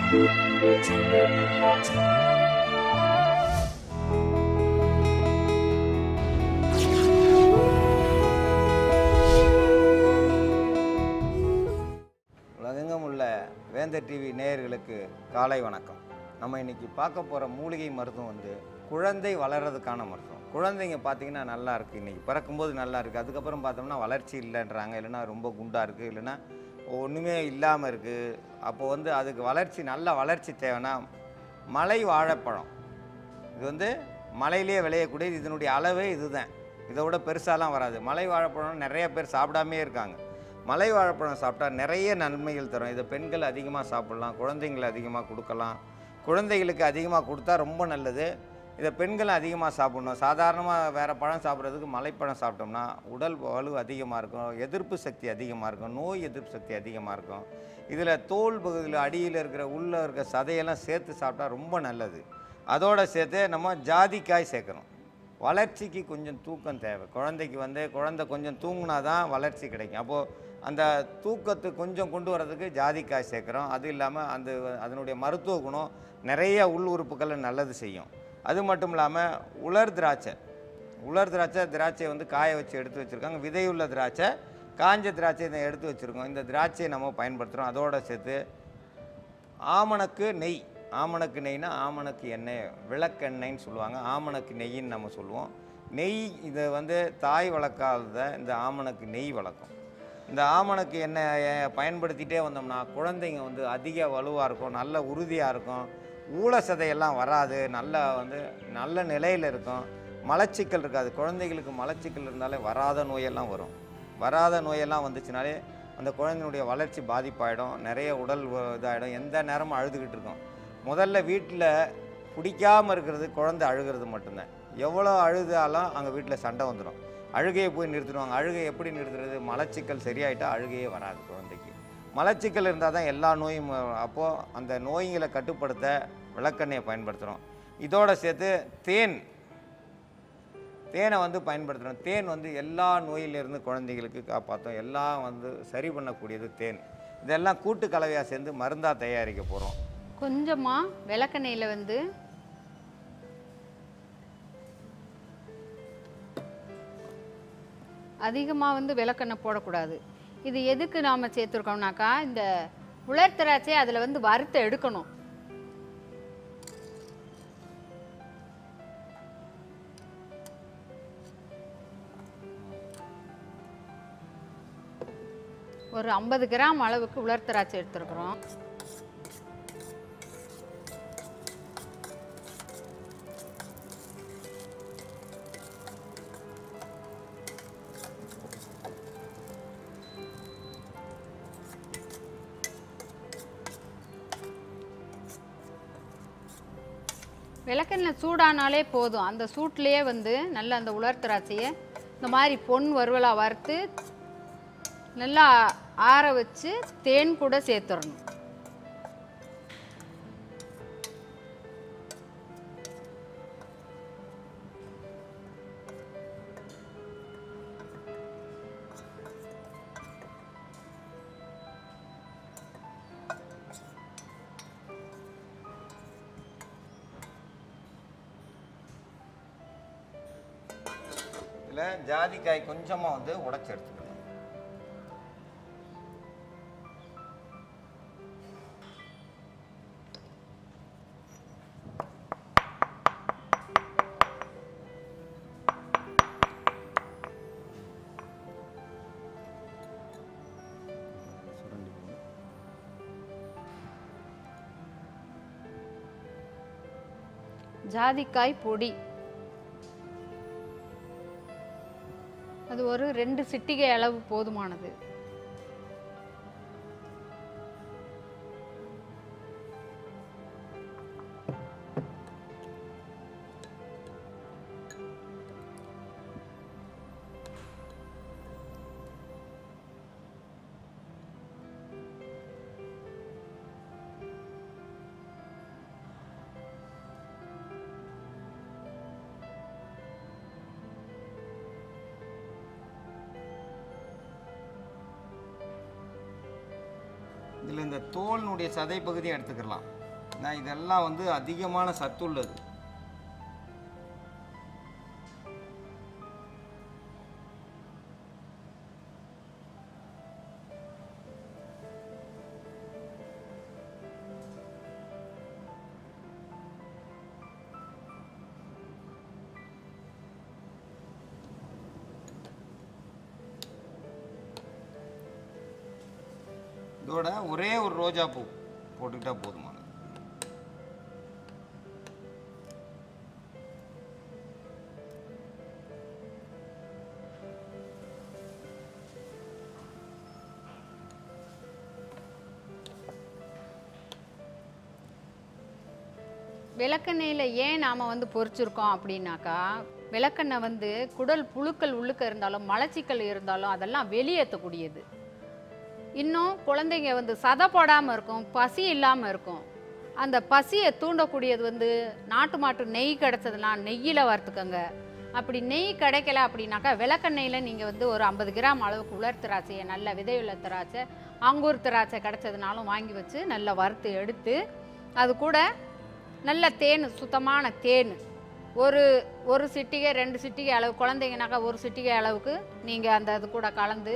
உலகெங்கும் உள்ள வேந்தர் டிவி நேயர்களுக்கு காலை வணக்கம் நம்ம இன்னைக்கு பார்க்க போகிற மூலிகை மருத்துவம் வந்து குழந்தை வளர்றதுக்கான மருத்துவம் குழந்தைங்க பார்த்தீங்கன்னா நல்லா இருக்குது இன்றைக்கி பிறக்கும்போது நல்லா இருக்குது அதுக்கப்புறம் பார்த்தோம்னா வளர்ச்சி இல்லைன்றாங்க இல்லைன்னா ரொம்ப குண்டாக இருக்குது இல்லைன்னா ஒன்றுமே இல்லாமல் இருக்குது அப்போ வந்து அதுக்கு வளர்ச்சி நல்ல வளர்ச்சி தேவைன்னா மலை வாழைப்பழம் இது வந்து மலையிலேயே விளையக்கூடியது இதனுடைய அளவே இதுதான் இதை விட பெருசாலாம் வராது மலை வாழைப்பழம் நிறைய பேர் சாப்பிடாமே இருக்காங்க மலை வாழைப்பழம் சாப்பிட்டா நிறைய நன்மைகள் தரும் இதை பெண்கள் அதிகமாக சாப்பிடலாம் குழந்தைங்களை அதிகமாக கொடுக்கலாம் குழந்தைகளுக்கு அதிகமாக கொடுத்தா ரொம்ப நல்லது இதை பெண்களும் அதிகமாக சாப்பிடணும் சாதாரணமாக வேறு பழம் சாப்பிட்றதுக்கு மலைப்பழம் சாப்பிட்டோம்னா உடல் வலு அதிகமாக இருக்கும் எதிர்ப்பு சக்தி அதிகமாக இருக்கும் நோய் எதிர்ப்பு சக்தி அதிகமாக இருக்கும் இதில் தோல் பகுதியில் அடியில் இருக்கிற உள்ளே இருக்கிற சதையெல்லாம் சேர்த்து சாப்பிட்டா ரொம்ப நல்லது அதோட சேர்த்து நம்ம ஜாதிக்காய் சேர்க்குறோம் வளர்ச்சிக்கு கொஞ்சம் தூக்கம் தேவை குழந்தைக்கு வந்து குழந்தை கொஞ்சம் தூங்கினா தான் வளர்ச்சி கிடைக்கும் அப்போது அந்த தூக்கத்தை கொஞ்சம் கொண்டு வரதுக்கு ஜாதிக்காய் சேர்க்குறோம் அது இல்லாமல் அந்த அதனுடைய மருத்துவ குணம் நிறைய உள் உறுப்புகளை நல்லது செய்யும் அது மட்டும் இல்லாமல் உலர் திராட்சை உலர் திராட்சை திராட்சையை வந்து காய வச்சு எடுத்து வச்சுருக்காங்க விதையுள்ள திராட்சை காஞ்ச திராட்சை இதை எடுத்து வச்சுருக்கோம் இந்த திராட்சையை நம்ம பயன்படுத்துகிறோம் அதோட சேர்த்து ஆமணக்கு நெய் ஆமணக்கு நெய்னா ஆமணக்கு எண்ணெய் விளக்கெண்ணெய்ன்னு சொல்லுவாங்க ஆமணக்கு நெய்ன்னு நம்ம சொல்லுவோம் நெய் இதை வந்து தாய் வளர்க்காத இந்த ஆமணக்கு நெய் வளர்க்கும் இந்த ஆமணக்கு எண்ணெயை பயன்படுத்திட்டே வந்தோம்னா குழந்தைங்க வந்து அதிக வலுவாக இருக்கும் நல்ல உறுதியாக இருக்கும் ஊழ சதையெல்லாம் வராது நல்ல வந்து நல்ல நிலையில் இருக்கும் மலச்சிக்கல் இருக்காது குழந்தைகளுக்கு மலச்சிக்கல் இருந்தாலே வராத நோயெல்லாம் வரும் வராத நோயெல்லாம் வந்துச்சுனாலே அந்த குழந்தையினுடைய வளர்ச்சி பாதிப்பாயிடும் நிறைய உடல் வ- இதாயிடும் எந்த நேரமும் அழுதுகிட்டு இருக்கும் முதல்ல வீட்டில் பிடிக்காம இருக்கிறது குழந்தை அழுகிறது மட்டும்தான் எவ்வளோ அழுதாலும் அங்கே வீட்டில் சண்டை வந்துடும் அழுகையை போய் நிறுத்திடுவாங்க அழுகை எப்படி நிறுத்துறது மலச்சிக்கல் சரியாயிட்டா அழுகையே வராது குழந்தைக்கு மலச்சிக்கல் இருந்தால் தான் எல்லா நோயும் வரும். அப்போது அந்த நோய்களை கட்டுப்படுத்த விளக்கெண்ணெயை பயன்படுத்துகிறோம் இதோட சேர்த்து தேன் தேனை வந்து பயன்படுத்துகிறோம் தேன் வந்து எல்லா நோயிலிருந்து குழந்தைகளுக்கு காப்பாற்றும் எல்லாம் வந்து சரி பண்ணக்கூடியது தேன் இதெல்லாம் கூட்டு கலவையாக சேர்ந்து மருந்தாக தயாரிக்க போகிறோம் கொஞ்சமாக விளக்கெண்ணெயில் வந்து அதிகமாக வந்து விளக்கெண்ணெய் போடக்கூடாது இது எதுக்கு நாம் சேர்த்துருக்கோம்னாக்கா இந்த உலர் திராட்சை அதில் வந்து வறுத்து எடுக்கணும் ஒரு ஐம்பது கிராம் அளவுக்கு உலர் திராட்சை எடுத்துருக்குறோம் விளக்கெண்ணெய் சூடானாலே போதும் அந்த சூட்லேயே வந்து நல்ல அந்த உலர் திராட்சையை இந்த மாதிரி பொன் வறுவலாக வறுத்து நல்லா ஆற வச்சு தேன் கூட சேர்த்துடணும் இதில் ஜாதிக்காய் கொஞ்சமாக வந்து உடைச்சி எடுத்துக்கணும் சுரண்டி போடணும். ஜாதிக்காய் பொடி அது ஒரு ரெண்டு சிட்டிகை அளவு போதுமானது இந்த தோலினுடைய சதை பகுதியை எடுத்துக்கலாம் நான் இதெல்லாம் வந்து அதிகமான சத்துள்ளது இதோட ஒரே ஒரு ரோஜா பூ போட்டுக்கிட்டா போதுமானது விளக்கெண்ணெயில் ஏன் நாம் வந்து பொரிச்சிருக்கோம் அப்படின்னாக்கா விளக்கெண்ணெய் வந்து குடல் புழுக்கள் உள்ளுக்க இருந்தாலும் மலச்சிக்கல் இருந்தாலும் அதெல்லாம் வெளியேற்றக்கூடியது இன்னும் குழந்தைங்க வந்து சதை போடாமல் இருக்கும் பசி இல்லாமல் இருக்கும் அந்த பசியை தூண்டக்கூடியது வந்து நாட்டு மாட்டு நெய் கிடச்சதுன்னா நெய்யில் வறுத்துக்கோங்க அப்படி நெய் கிடைக்கல அப்படின்னாக்கா விளக்கெண்ணெயில் நீங்கள் வந்து ஒரு ஐம்பது கிராம் அளவுக்கு உலர் திராட்சையை நல்ல விதையுள்ள திராட்சை ஆங்கூர் திராட்சை கிடைச்சதுனாலும் வாங்கி வச்சு நல்லா வறுத்து எடுத்து அது கூட நல்ல தேன் சுத்தமான தேன் ஒரு ஒரு சிட்டிகை ரெண்டு சிட்டிகை அளவு குழந்தைங்கனாக்கா ஒரு சிட்டிகை அளவுக்கு நீங்கள் அந்த இது கூட கலந்து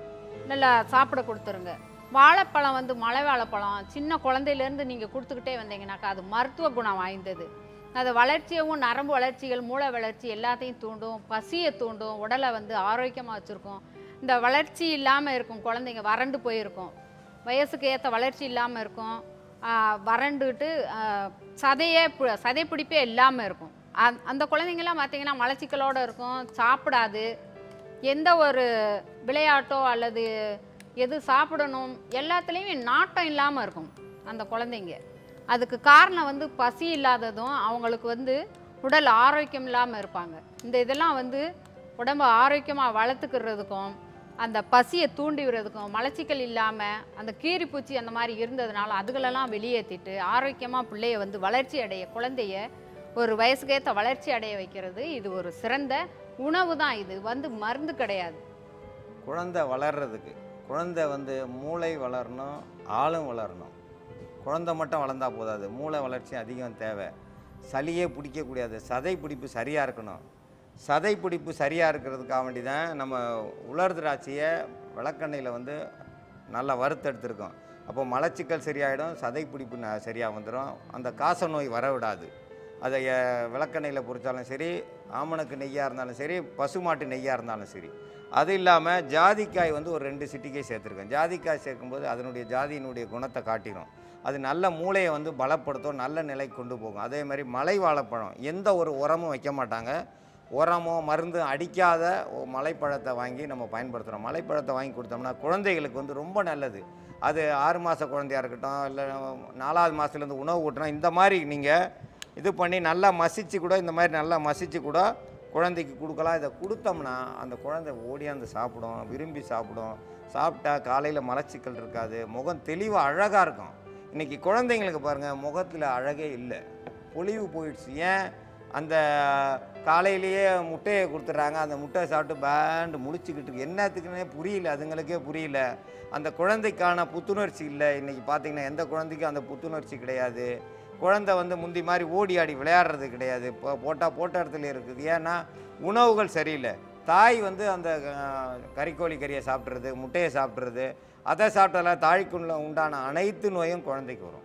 நல்லா சாப்பிட கொடுத்துருங்க வாழைப்பழம் வந்து மலை வாழைப்பழம் சின்ன குழந்தையிலேருந்து நீங்கள் கொடுத்துக்கிட்டே வந்தீங்கன்னாக்கா அது மருத்துவ குணம் வாய்ந்தது அது வளர்ச்சியவும் நரம்பு வளர்ச்சிகள் மூளை வளர்ச்சி எல்லாத்தையும் தூண்டும் பசியை தூண்டும் உடலை வந்து ஆரோக்கியமாக வச்சுருக்கும் இந்த வளர்ச்சி இல்லாமல் இருக்கும் குழந்தைங்க வறண்டு போயிருக்கும் வயசுக்கு ஏற்ற வளர்ச்சி இல்லாமல் இருக்கும் ஆஹ் வறண்டுட்டு ஆஹ் சதையே பு- சதை பிடிப்பே இல்லாமல் இருக்கும் அந் அந்த குழந்தைங்கலாம் பார்த்தீங்கன்னா மலச்சிக்கலோடு இருக்கும் சாப்பிடாது எந்த ஒரு விளையாட்டோ அல்லது எது சாப்பிடணும் எல்லாத்துலேயுமே நாட்டம் இல்லாமல் இருக்கும் அந்த குழந்தைங்க அதுக்கு காரணம் வந்து பசி இல்லாததும் அவங்களுக்கு வந்து உடல் ஆரோக்கியம் இல்லாமல் இருப்பாங்க இந்த இதெல்லாம் வந்து உடம்பை ஆரோக்கியமாக வளர்த்துக்கிறதுக்கும் அந்த பசியை தூண்டி விடுறதுக்கும் மலச்சிக்கல் இல்லாமல் அந்த கீரிப்பூச்சி அந்த மாதிரி இருந்ததுனால அதுகளெல்லாம் வெளியேற்றிட்டு ஆரோக்கியமாக பிள்ளைய வந்து வளர்ச்சி அடைய குழந்தைய ஒரு வயசுக்கேற்ற வளர்ச்சி அடைய வைக்கிறது இது ஒரு சிறந்த உணவு தான் இது வந்து மருந்து கிடையாது குழந்தை வளர்றதுக்கு குழந்தை வந்து மூளை வளரணும் ஆளும் வளரணும் குழந்தை மட்டும் வளர்ந்தா போதாது மூளை வளர்ச்சி அதிகம் தேவை சளியே பிடிக்கக்கூடாது சதை பிடிப்பு சரியாக இருக்கணும் சதை பிடிப்பு சரியாக இருக்கிறதுக்காக வேண்டி தான் நம்ம உலர் திராட்சையை விளக்கெண்ணெயில் வந்து நல்லா வறுத்தெடுத்துருக்கோம் அப்போ மலச்சிக்கல் சரியாயிடும் சதை பிடிப்பு ந- சரியாக வந்துடும் அந்த காச நோய் வர விடாது அதை அஹ், விளக்கெண்ணெயில் பொரிச்சாலும் சரி ஆமணக்கு நெய்யாக இருந்தாலும் சரி பசுமாட்டு நெய்யாக இருந்தாலும் சரி அது இல்லாமல் ஜாதிக்காய் வந்து ஒரு ரெண்டு சிட்டிக்கை சேர்த்துருக்கேன் ஜாதிக்காய் சேர்க்கும்போது அதனுடைய ஜாதியினுடைய குணத்தை காட்டிடும் அது நல்ல மூளையை வந்து பலப்படுத்தும் நல்ல நிலைக்கு கொண்டு போகும் அதே மாதிரி மலை வாழைப்பழம் எந்த ஒரு உரமும் வைக்க மாட்டாங்க உரமோ மருந்து அடிக்காத ஒ- மலைப்பழத்தை வாங்கி நம்ம பயன்படுத்துகிறோம் மலைப்பழத்தை வாங்கி கொடுத்தோம்னா குழந்தைகளுக்கு வந்து ரொம்ப நல்லது அது ஆறு மாத குழந்தையா இருக்கட்டும் இல்லை நாலாவது மாதத்துலேருந்து உணவு ஊட்டினா இந்த மாதிரி நீங்கள் இது பண்ணி நல்லா மசிச்சு கூட இந்த மாதிரி நல்லா மசிச்சு கூட குழந்தைக்கு கொடுக்கலாம் இதை கொடுத்தோம்னா அந்த குழந்தை ஓடியாந்து சாப்பிடும் விரும்பி சாப்பிடும் சாப்பிட்டா காலையில் மலச்சிக்கல் இருக்காது முகம் தெளிவாக அழகாக இருக்கும் இன்றைக்கி குழந்தைங்களுக்கு பாருங்கள் முகத்தில் அழகே இல்லை பொலிவு போயிடுச்சு ஏன் அந்த காலையிலேயே முட்டையை கொடுத்துட்றாங்க அந்த முட்டையை சாப்பிட்டு பேண்டு முடிச்சுக்கிட்டு இருக்கு. என்னத்துக்குன்னே புரியல அதுங்களுக்கே புரியல அந்த குழந்தைக்கான புத்துணர்ச்சி இல்லை இன்றைக்கி பார்த்தீங்கன்னா எந்த குழந்தைக்கும் அந்த புத்துணர்ச்சி கிடையாது குழந்தை வந்து முந்தி மாதிரி ஓடி ஆடி விளையாடுறது கிடையாது இப்போ போட்டால் போட்ட இடத்துல இருக்குது ஏன்னா உணவுகள் சரியில்லை தாய் வந்து அந்த அஹ், கறிக்கோழி கறியை சாப்பிட்றது முட்டையை சாப்பிட்றது அதை சாப்பிட்டால தாய்க்குள்ள உண்டான அனைத்து நோயும் குழந்தைக்கு வரும்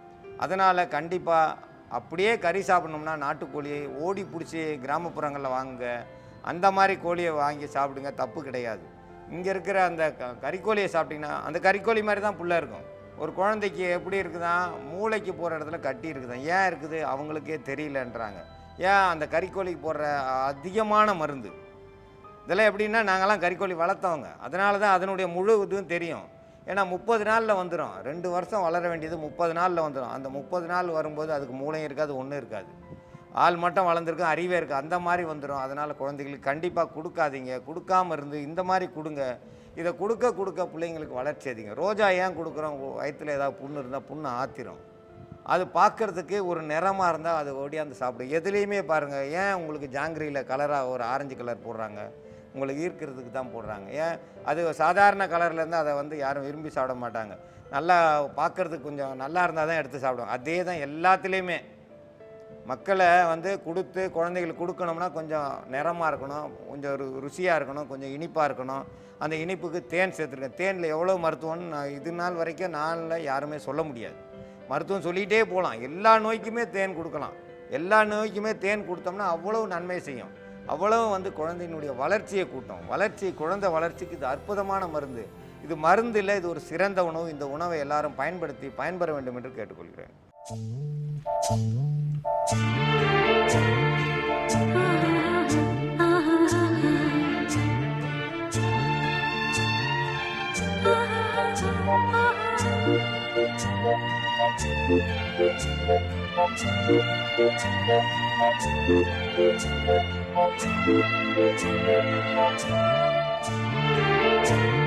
அதனால் கண்டிப்பாக அப்படியே கறி சாப்பிடணும்னா நாட்டுக்கோழியை ஓடி பிடிச்சி கிராமப்புறங்களில் வாங்குங்க அந்த மாதிரி கோழியை வாங்கி சாப்பிடுங்க தப்பு கிடையாது இங்கே இருக்கிற அந்த க கறிக்கோழியை சாப்பிட்டீங்கன்னா அந்த கறிக்கோழி மாதிரி தான் புள்ள இருக்கும் ஒரு குழந்தைக்கு எப்படி இருக்குதான் மூளைக்கு போகிற இடத்துல கட்டி இருக்குதான் ஏன் இருக்குது அவங்களுக்கே தெரியலன்றாங்க ஏன் அந்த கறிக்கோழிக்கு போடுற அதிகமான மருந்து இதெல்லாம் எப்படின்னா நாங்கள்லாம் கறிக்கோழி வளர்த்தவங்க அதனால தான் அதனுடைய முழு இதுவும் தெரியும் ஏன்னா முப்பது நாளில் வந்துடும் ரெண்டு வருஷம் வளர வேண்டியது முப்பது நாளில் வந்துடும் அந்த முப்பது நாள் வரும்போது அதுக்கு மூளையும் இருக்காது ஒன்றும் இருக்காது ஆள் மட்டும் வளர்ந்துருக்கும் அறிவே இருக்குது அந்த மாதிரி வந்துடும் அதனால் குழந்தைகளுக்கு கண்டிப்பாக கொடுக்காதீங்க கொடுக்காம இருந்து இந்த மாதிரி கொடுங்க இதை கொடுக்க கொடுக்க பிள்ளைங்களுக்கு வளர்ச்சி அதிகம் ரோஜா ஏன் கொடுக்குறோம் வயிற்றில் ஏதாவது புண்ணு இருந்தால் புண்ணு ஆத்திரும் அது பார்க்கறதுக்கு ஒரு நிறமாக இருந்தால் அது ஓடியாந்து சாப்பிடும் எதுலேயுமே பாருங்கள் ஏன் உங்களுக்கு ஜாங்கிரியில் கலராக ஒரு ஆரஞ்சு கலர் போடுறாங்க உங்களுக்கு ஈர்க்கிறதுக்கு தான் போடுறாங்க ஏன் அது சாதாரண கலரில் இருந்தால் அதை வந்து யாரும் விரும்பி சாப்பிட மாட்டாங்க நல்லா பார்க்கறதுக்கு கொஞ்சம் நல்லா இருந்தால் தான் எடுத்து சாப்பிடுவாங்க அதே தான் எல்லாத்துலேயுமே மக்களை வந்து கொடுத்து குழந்தைகளுக்கு கொடுக்கணும்னா கொஞ்சம் நிறமாக இருக்கணும் கொஞ்சம் ரு ருசியாக இருக்கணும் கொஞ்சம் இனிப்பாக இருக்கணும் அந்த இனிப்புக்கு தேன் சேர்த்துருக்கேன் தேனில் எவ்வளோ மருத்துவம்னு நான் இது நாள் வரைக்கும் நாளில் யாருமே சொல்ல முடியாது மருத்துவம் சொல்லிகிட்டே போகலாம் எல்லா நோய்க்குமே தேன் கொடுக்கலாம் எல்லா நோய்க்குமே தேன் கொடுத்தோம்னா அவ்வளவு நன்மை செய்யும் அவ்வளவு வந்து குழந்தையினுடைய வளர்ச்சியை கூட்டும் வளர்ச்சி குழந்தை வளர்ச்சிக்கு இது அற்புதமான மருந்து இது மருந்து இல்லை இது ஒரு சிறந்த உணவு இந்த உணவை எல்லாரும் பயன்படுத்தி பயன்பெற வேண்டும் என்று கேட்டுக்கொள்கிறேன் Thank you.